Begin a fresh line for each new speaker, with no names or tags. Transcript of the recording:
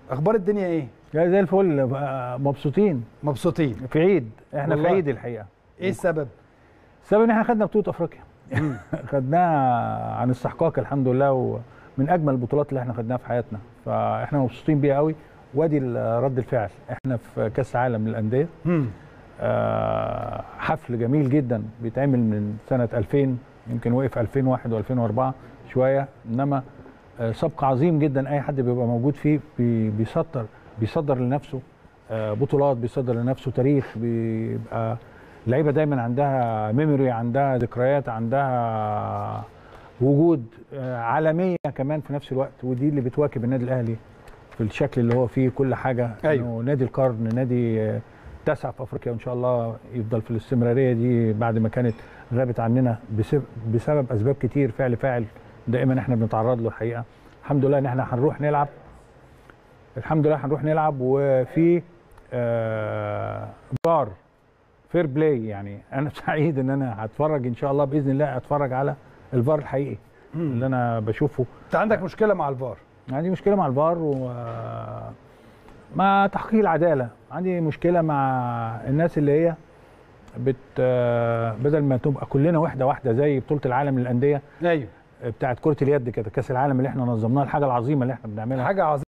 اخبار الدنيا ايه
يا زي الفل بقى مبسوطين
مبسوطين
في عيد احنا
والله.
في عيد الحقيقه
ايه السبب
السبب ان احنا خدنا بطوله افريقيا خدناها عن استحقاق الحمد لله ومن اجمل البطولات اللي احنا خدناها في حياتنا فاحنا مبسوطين بيها قوي وادي ال- رد الفعل احنا في كاس عالم للانديه
مم.
آه، حفل جميل جدا بيتعمل من سنه 2000 يمكن وقف 2001 و2004 شويه انما آه، سبق عظيم جدا اي حد بيبقى موجود فيه بي- بيسطر بيصدر لنفسه آه، بطولات بيصدر لنفسه تاريخ بيبقى اللعيبه دايما عندها ميموري عندها ذكريات عندها وجود آه، عالميه كمان في نفس الوقت ودي اللي بتواكب النادي الاهلي في الشكل اللي هو فيه كل حاجه
أيوة.
إنه نادي القرن نادي آه، تسعة في افريقيا وان شاء الله يفضل في الاستمراريه دي بعد ما كانت غابت عننا بسبب, بسبب اسباب كتير فعل فاعل دائما احنا بنتعرض له الحقيقه الحمد لله ان احنا هنروح نلعب الحمد لله هنروح نلعب وفي آه بار فير بلاي يعني انا سعيد ان انا هتفرج ان شاء الله باذن الله اتفرج على الفار الحقيقي اللي انا بشوفه
انت عندك مشكله مع الفار
عندي مشكله مع الفار و مع تحقيق العداله عندي مشكله مع الناس اللي هي بت بدل ما تبقى كلنا وحده واحده زي بطوله العالم للانديه
ايوه
بتاعت كره اليد كده كاس العالم اللي احنا نظمناها الحاجه العظيمه اللي احنا بنعملها
حاجه عظيمه